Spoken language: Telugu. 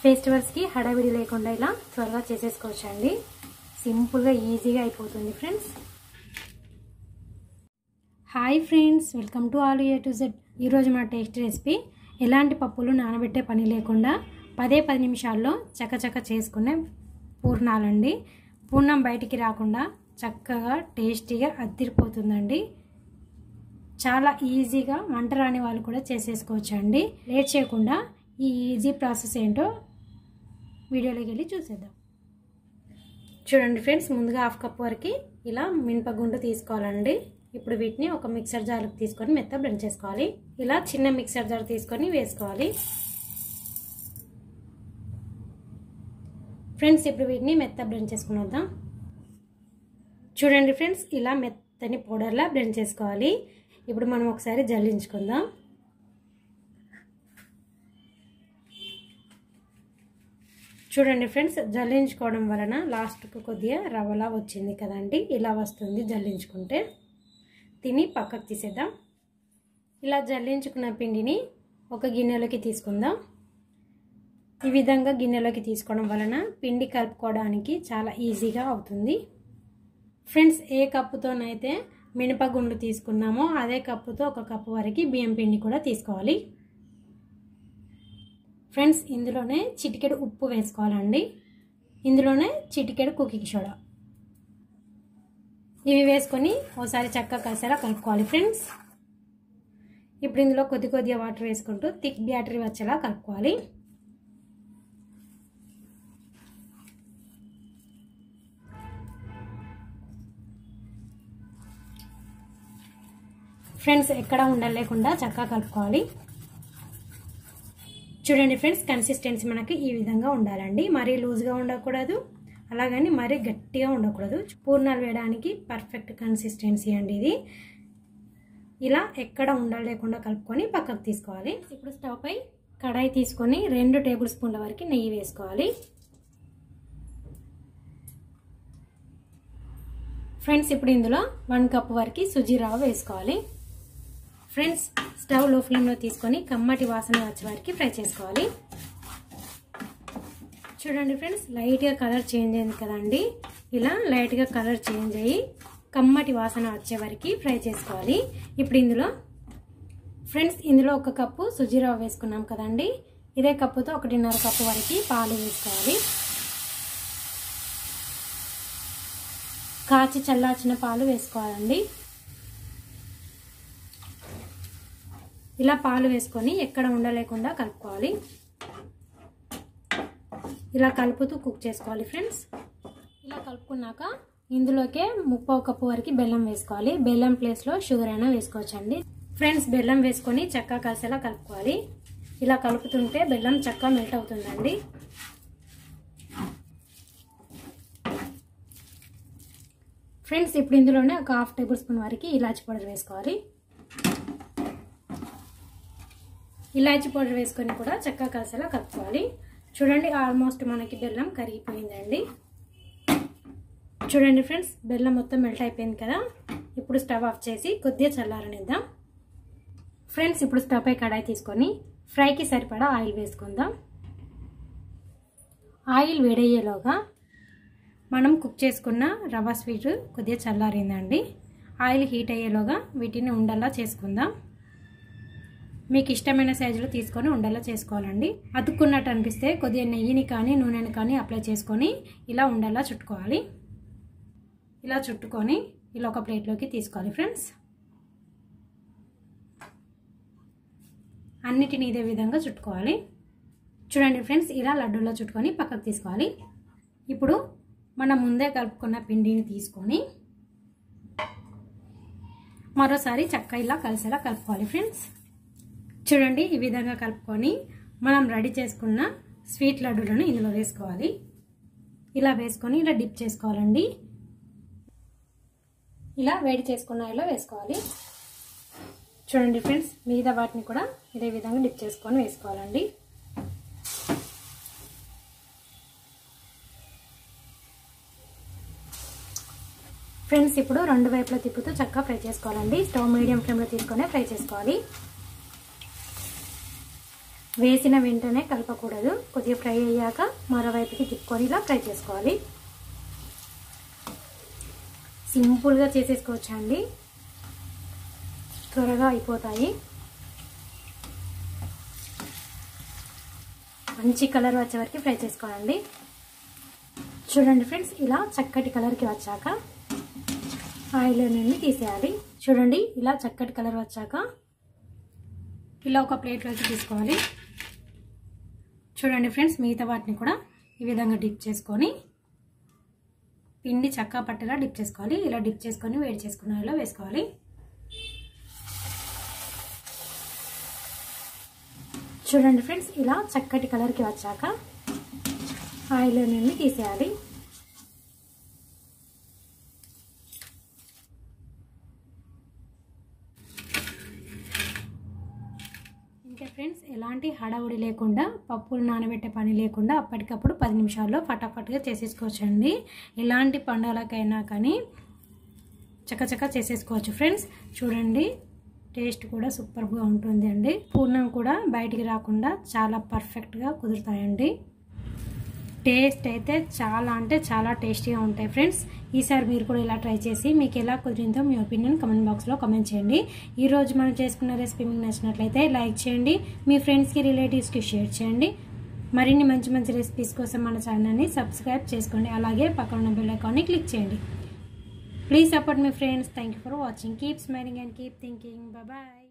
ఫెస్టివల్స్కి హడావిడి లేకుండా ఇలా త్వరగా చేసేసుకోవచ్చు అండి సింపుల్గా ఈజీగా అయిపోతుంది friends hi friends welcome to all A to Z ఈరోజు మన టేస్ట్ రెసిపీ ఎలాంటి పప్పులు నానబెట్టే పని లేకుండా పదే పది నిమిషాల్లో చకచక చేసుకునే పూర్ణాలండి పూర్ణం బయటికి రాకుండా చక్కగా టేస్టీగా అద్దిరిపోతుందండి చాలా ఈజీగా వంట రాని వాళ్ళు కూడా చేసేసుకోవచ్చు అండి లేట్ చేయకుండా ఈ ఈజీ ప్రాసెస్ ఏంటో వీడియోలోకి వెళ్ళి చూసేద్దాం చూడండి ఫ్రెండ్స్ ముందుగా హాఫ్ కప్ వరకు ఇలా మినపగుండు తీసుకోవాలండి ఇప్పుడు వీటిని ఒక మిక్సర్ జార్కి తీసుకొని మెత్త బ్లెండ్ చేసుకోవాలి ఇలా చిన్న మిక్సర్ జార్ తీసుకొని వేసుకోవాలి ఫ్రెండ్స్ ఇప్పుడు వీటిని మెత్త బ్లెండ్ చేసుకుని వద్దాం చూడండి ఫ్రెండ్స్ ఇలా మెత్తని పౌడర్లా బ్లెండ్ చేసుకోవాలి ఇప్పుడు మనం ఒకసారి జల్లించుకుందాం చూడండి ఫ్రెండ్స్ జల్లించుకోవడం వలన లాస్ట్కు కొద్దిగా రవ్వలా వచ్చింది కదండి ఇలా వస్తుంది జల్లించుకుంటే తిని పక్కకు తీసేద్దాం ఇలా జల్లించుకున్న పిండిని ఒక గిన్నెలోకి తీసుకుందాం ఈ విధంగా గిన్నెలోకి తీసుకోవడం వలన పిండి కలుపుకోవడానికి చాలా ఈజీగా అవుతుంది ఫ్రెండ్స్ ఏ కప్పుతోనైతే మినపగుండ్లు తీసుకున్నామో అదే కప్పుతో ఒక కప్పు వరకు బియ్యం పిండి కూడా తీసుకోవాలి ఫ్రెండ్స్ ఇందులోనే చిటికెడు ఉప్పు వేసుకోవాలండి ఇందులోనే చిటికెడు కుకింగ్ సోడా ఇవి వేసుకొని ఒకసారి చక్కగా కలిసేలా కలుపుకోవాలి ఫ్రెండ్స్ ఇప్పుడు ఇందులో కొద్ది కొద్దిగా వాటర్ వేసుకుంటూ థిక్ బ్యాటరీ వచ్చేలా కలుపుకోవాలి ఫ్రెండ్స్ ఎక్కడ ఉండలేకుండా చక్కగా కలుపుకోవాలి చూడండి ఫ్రెండ్స్ కన్సిస్టెన్సీ మనకి ఈ విధంగా ఉండాలండి మరీ లూజ్గా ఉండకూడదు అలాగని మరీ గట్టిగా ఉండకూడదు పూర్ణాలు వేయడానికి పర్ఫెక్ట్ కన్సిస్టెన్సీ అండి ఇది ఇలా ఎక్కడ ఉండలేకుండా కలుపుకొని పక్కకు తీసుకోవాలి ఇప్పుడు స్టవ్ పై కడాయి తీసుకొని రెండు టేబుల్ స్పూన్ల వరకు నెయ్యి వేసుకోవాలి ఫ్రెండ్స్ ఇప్పుడు ఇందులో వన్ కప్ వరకు సుజీ రవ్వ వేసుకోవాలి ఫ్రెండ్స్ స్టవ్ లో ఫ్లేమ్లో తీసుకొని కమ్మటి వాసన వచ్చే వరకు ఫ్రై చేసుకోవాలి చూడండి ఫ్రెండ్స్ లైట్గా కలర్ చేంజ్ అయింది కదండి ఇలా లైట్గా కలర్ చేంజ్ అయ్యి కమ్మటి వాసన వచ్చే వరకు ఫ్రై చేసుకోవాలి ఇప్పుడు ఇందులో ఫ్రెండ్స్ ఇందులో ఒక కప్పు సుజీరవ్వ వేసుకున్నాం కదండి ఇదే కప్పుతో ఒకటిన్నర కప్పు వరకు పాలు వేసుకోవాలి కాచి చల్లార్చిన పాలు వేసుకోవాలండి ఇలా పాలు వేసుకొని ఎక్కడ ఉండలేకుండా కలుపుకోవాలి ఇలా కలుపుతూ కుక్ చేసుకోవాలి ఫ్రెండ్స్ ఇలా కలుపుకున్నాక ఇందులోకే ముప్పో కప్పు వరకు బెల్లం వేసుకోవాలి బెల్లం ప్లేస్లో షుగర్ అయినా వేసుకోవచ్చండి ఫ్రెండ్స్ బెల్లం వేసుకొని చక్కగా కలిసేలా కలుపుకోవాలి ఇలా కలుపుతుంటే బెల్లం చక్కగా మెల్ట్ అవుతుందండి ఫ్రెండ్స్ ఇప్పుడు ఇందులోనే ఒక హాఫ్ టేబుల్ స్పూన్ వరకు ఇలాచి పౌడర్ వేసుకోవాలి ఇలాచి పౌడర్ వేసుకొని కూడా చక్కగా కలిసేలా కలుపుకోవాలి చూడండి ఆల్మోస్ట్ మనకి బెల్లం కరిగిపోయిందండి చూడండి ఫ్రెండ్స్ బెల్లం మొత్తం మెల్ట్ అయిపోయింది కదా ఇప్పుడు స్టవ్ ఆఫ్ చేసి కొద్దిగా చల్లారనిద్దాం ఫ్రెండ్స్ ఇప్పుడు స్టవ్ పై కడాయి తీసుకొని ఫ్రైకి సరిపడా ఆయిల్ వేసుకుందాం ఆయిల్ వేడయ్యేలోగా మనం కుక్ చేసుకున్న రవ్వ స్వీట్ కొద్దిగా చల్లారిందండి ఆయిల్ హీట్ అయ్యేలోగా వీటిని ఉండల్లా చేసుకుందాం మీకు ఇష్టమైన సైజులో తీసుకొని ఉండలా చేసుకోవాలండి అతుక్కున్నట్టు అనిపిస్తే కొద్దిగా నెయ్యిని కానీ నూనెని కానీ అప్లై చేసుకొని ఇలా ఉండలా చుట్టుకోవాలి ఇలా చుట్టుకొని ఇలా ఒక ప్లేట్లోకి తీసుకోవాలి ఫ్రెండ్స్ అన్నిటిని ఇదే విధంగా చుట్టుకోవాలి చూడండి ఫ్రెండ్స్ ఇలా లడ్డూలో చుట్టుకొని పక్కకు తీసుకోవాలి ఇప్పుడు మనం ముందే కలుపుకున్న పిండిని తీసుకొని మరోసారి చక్క ఇలా కలిసేలా కలుపుకోవాలి ఫ్రెండ్స్ చూడండి ఈ విధంగా కలుపుకొని మనం రెడీ చేసుకున్న స్వీట్ లడ్డూలను ఇందులో వేసుకోవాలి ఇలా వేసుకొని ఇలా డిప్ చేసుకోవాలండి ఇలా వేడి చేసుకున్న ఇలా వేసుకోవాలి చూడండి ఫ్రెండ్స్ మిగతా వాటిని కూడా ఇదే విధంగా డిప్ చేసుకొని వేసుకోవాలండి ఫ్రెండ్స్ ఇప్పుడు రెండు వైపులా తిప్పుతూ చక్కగా ఫ్రై చేసుకోవాలండి స్టవ్ మీడియం ఫ్లేమ్లో తీసుకొని ఫ్రై చేసుకోవాలి వేసిన వెంటనే కలపకూడదు కొద్దిగా ఫ్రై అయ్యాక మరోవైపుకి తిప్పుకొని ఇలా ఫ్రై చేసుకోవాలి సింపుల్గా చేసేసుకోవచ్చు అండి త్వరగా అయిపోతాయి మంచి కలర్ వచ్చే వరకు ఫ్రై చేసుకోవాలండి చూడండి ఫ్రెండ్స్ ఇలా చక్కటి కలర్కి వచ్చాక ఆయిల్ నుండి తీసేయాలి చూడండి ఇలా చక్కటి కలర్ వచ్చాక ఇలా ఒక ప్లేట్లోకి తీసుకోవాలి చూడండి ఫ్రెండ్స్ మిగతా వాటిని కూడా ఈ విధంగా డిప్ చేసుకొని పిండి చక్కా పట్టేలా డిప్ చేసుకోవాలి ఇలా డిప్ చేసుకొని వేడి చేసుకున్న ఆయిల్లో వేసుకోవాలి చూడండి ఫ్రెండ్స్ ఇలా చక్కటి కలర్కి వచ్చాక ఆయిల్ నుండి తీసేయాలి ఇంకా ఫ్రెండ్స్ ఎలాంటి హడావుడి లేకుండా పప్పులు నానబెట్టే పని లేకుండా అప్పటికప్పుడు పది నిమిషాల్లో ఫటాఫట్గా చేసేసుకోవచ్చండి ఎలాంటి పండుగలకైనా కానీ చకచక చేసేసుకోవచ్చు ఫ్రెండ్స్ చూడండి టేస్ట్ కూడా సూపర్గా ఉంటుంది అండి పూర్ణం కూడా బయటికి రాకుండా చాలా పర్ఫెక్ట్గా కుదురుతాయండి టేస్ట్ అయితే చాలా అంటే చాలా టేస్టీగా ఉంటాయి ఫ్రెండ్స్ ఈసారి మీరు కూడా ఇలా ట్రై చేసి మీకు ఎలా కుదిరిందో మీ ఒపీనియన్ కమెంట్ బాక్స్లో కమెంట్ చేయండి ఈరోజు మనం చేసుకున్న రెసిపీ మీకు నచ్చినట్లయితే లైక్ చేయండి మీ ఫ్రెండ్స్కి రిలేటివ్స్కి షేర్ చేయండి మరిన్ని మంచి మంచి రెసిపీస్ కోసం మన ఛానల్ని సబ్స్క్రైబ్ చేసుకోండి అలాగే పక్కన ఉన్న బెల్ ఐకాన్ని క్లిక్ చేయండి please support my friends thank you for watching keep smiling and keep thinking bye